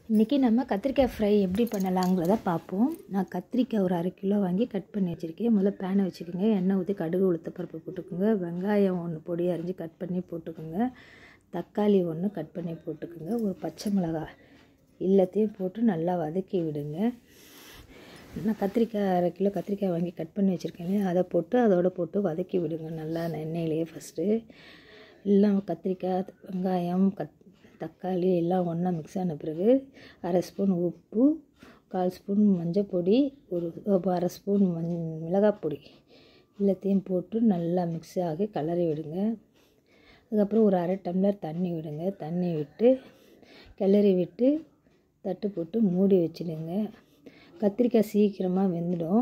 இன்றைக்கி நம்ம கத்திரிக்காய் ஃப்ரை எப்படி பண்ணலாங்கிறத பார்ப்போம் நான் கத்திரிக்காய் ஒரு அரை கிலோ வாங்கி கட் பண்ணி வச்சுருக்கேன் முதல்ல பேனை வச்சுக்கோங்க எண்ணெய் ஊற்றி கடுகு உளுத்தப்பருப்பு போட்டுக்கோங்க வெங்காயம் ஒன்று பொடி அரிஞ்சு கட் பண்ணி போட்டுக்கோங்க தக்காளி ஒன்று கட் பண்ணி போட்டுக்கோங்க ஒரு பச்சை மிளகாய் எல்லாத்தையும் போட்டு நல்லா வதக்கி விடுங்க நான் கத்திரிக்காய் அரை கிலோ கத்திரிக்காய் வாங்கி கட் பண்ணி வச்சுருக்கேன் அதை போட்டு அதோடு போட்டு வதக்கி விடுங்க நல்லா எண்ணெயிலேயே ஃபஸ்ட்டு எல்லாம் கத்திரிக்காய் வெங்காயம் கத் தக்காளி எல்லாம் ஒன்றா மிக்ஸ் ஆன பிறகு அரை ஸ்பூன் உப்பு கால் ஸ்பூன் மஞ்சள் பொடி ஒரு அரை ஸ்பூன் மஞ் மிளகாய் பொடி எல்லாத்தையும் போட்டு நல்லா மிக்ஸ் ஆகி கலரி விடுங்க அதுக்கப்புறம் ஒரு அரை டம்ளர் தண்ணி விடுங்க தண்ணி விட்டு கிளறி விட்டு தட்டு போட்டு மூடி வச்சிடுங்க கத்திரிக்காய் சீக்கிரமாக வெந்துடும்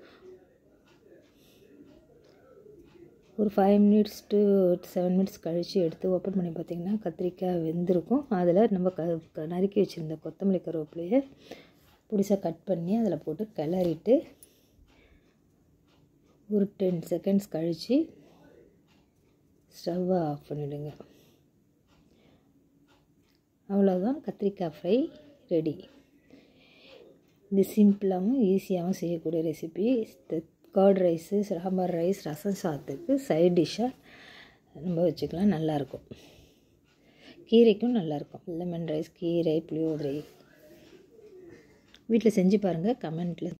ஒரு five minutes to seven minutes கழித்து எடுத்து ஓப்பன் பண்ணி பார்த்திங்கன்னா கத்திரிக்காய் வெந்திருக்கும் அதில் நம்ம க நறுக்கி வச்சுருந்த கொத்தமல்லி கருவேப்பிலையை புடிசாக கட் பண்ணி அதில் போட்டு கிளறிட்டு ஒரு டென் செகண்ட்ஸ் கழித்து ஸ்டவ்வை ஆஃப் பண்ணிவிடுங்க அவ்வளோதான் கத்திரிக்காய் ஃப்ரை ரெடி இது சிம்பிளாகவும் ஈஸியாகவும் செய்யக்கூடிய recipe curd rice sambar rice rasam சாதத்துக்கு சைட் டிஷ்ஷாக நம்ம வச்சுக்கலாம் நல்லாயிருக்கும் கீரைக்கும் நல்லாயிருக்கும் லெமன் ரைஸ் கீரை புளியோதரை வீட்டில் செஞ்சு பாருங்கள் கமெண்ட்டில்